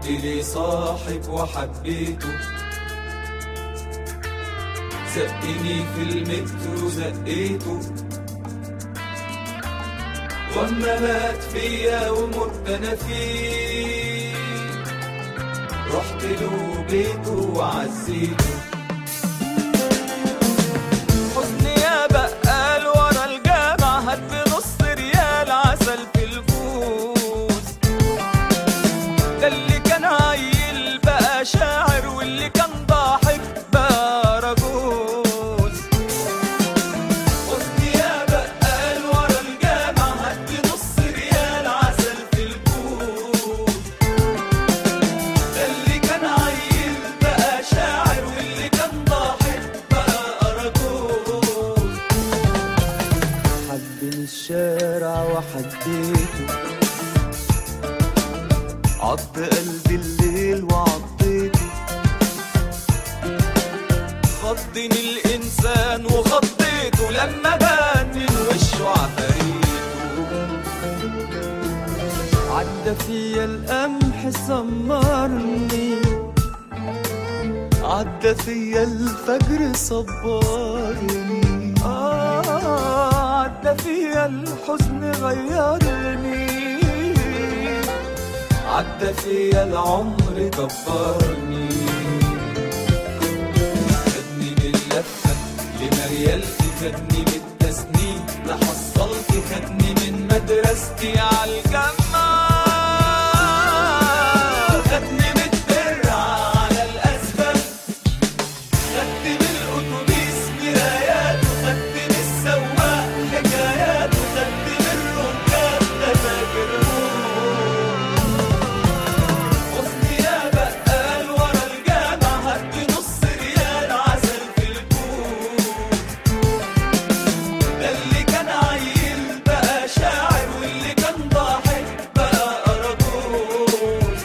جبت لي صاحب وحبيته زقني في المترو زقيته واما مات فيا ومت انا فيه رحت له بيته وعزيته حزني يا بقال ورا الجامع هات بنص ريال عسل في الفوز ده اللي كان عيل بقى شاعر واللي كان ضاحك بقى رجوز حزني يا بقال ورا الجامع هات بنص ريال عسل في الفوز ده اللي كان عيل بقى شاعر واللي كان ضاحك بقى رجوز حبني الشارع وحديته عض قلبي الليل وعضيته خضني الإنسان وخضيته لما بان من وشه عفاريته عدى فيا القمح سمرني عدى فيا الفجر صبرني آه عدى فيا الحزن غيرني عدى فيا العمر كبرني خدني من اللفة لمريالتي خدني من التسنيم لحصلتي خدني من مدرستي عالجامعة خدني من الدرع على الأسفل خدت من الأتوبيس مرايات وخدت من السواق حكايات وخدت من الركاب تفاكرهم حزني يا بقال ورا الجامع هات نص ريال عسل في الكوب ده اللي كان عيل بقى شاعر واللي كان ضاحك بقى أراجوز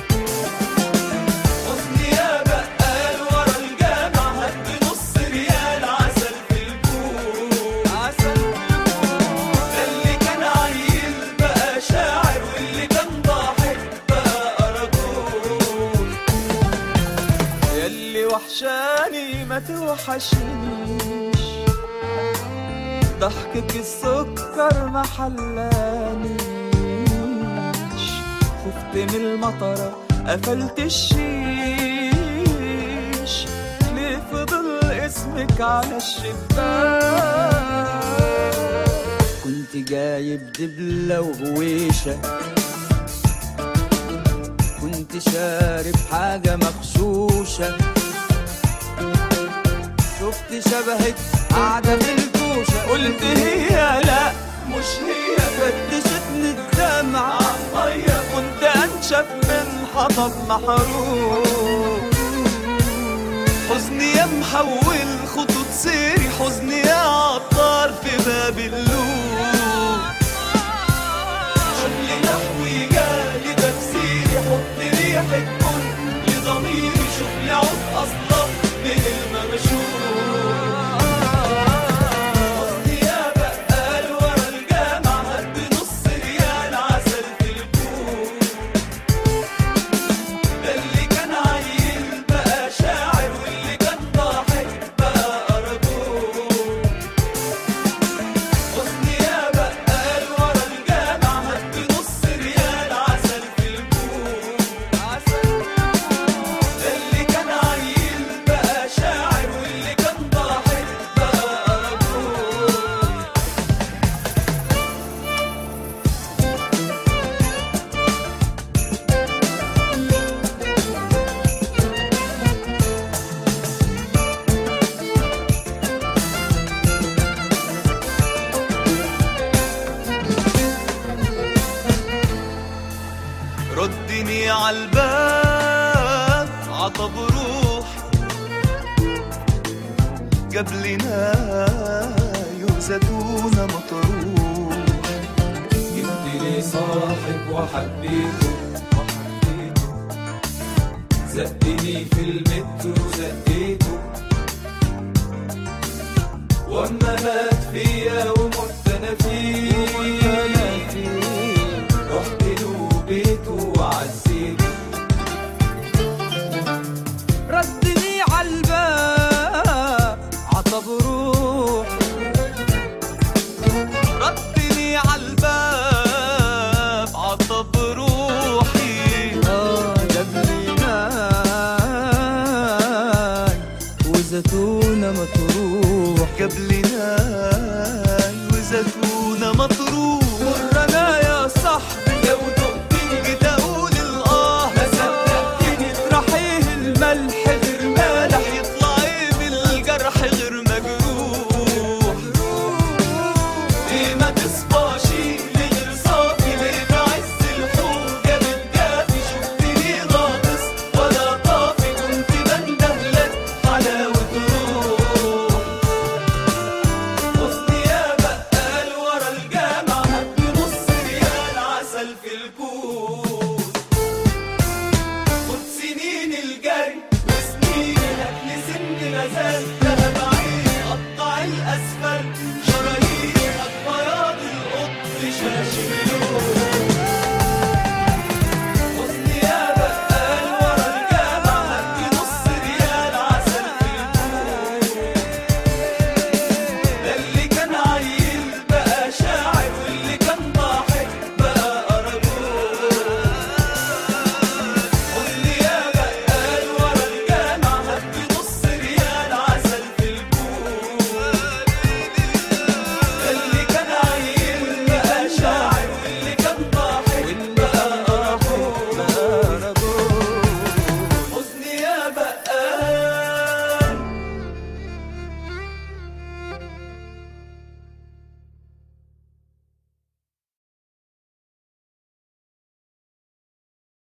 حزني يا بقال ورا الجامع هات نص ريال عسل في الكوب عسل في الكوب ده اللي كان عيل بقى شاعر واللي كان ضاحك بقى أراجوز ياللي وحشاني ما توحشنيش ضحكك السكر ما حلانيش خفت من المطرة قفلت الشيش ليه فضل اسمك على الشباك كنت جايب دبلة وهويشة كنت شارب حاجة مغشوشة شفت شبهك قاعدة في الكوشة قلت هي لا مش هي فتشتني الدمع عالمية كنت أنشف من حطب محروق حزني يا محول خطوط سيري حزني يا عطار في باب اللوم شغلي نحوي جالي تفسيري حط ريحة كل لضميري شوف لي عود أصلا من المغشوم قصدي يا بقال ورا الجامع هات نص ريال عسل في الكوب ده اللي كان عيل بقى شاعر واللي كان ضاحك بقى أرجوز حزني يا بقال ورا الجامع هات نص ريال عسل في الكوب عسل ده اللي كان عيل بقى شاعر واللي كان ضاحك بقى أرجوز ردني عالباب عطب روح جاب لنا زيتونة مطروح جبت لي صاحب وحبيته وحبيته زقني في المترو زقيته واما مات فيا ومت انا فيه رحت له بيته وعزيته بشاش اللون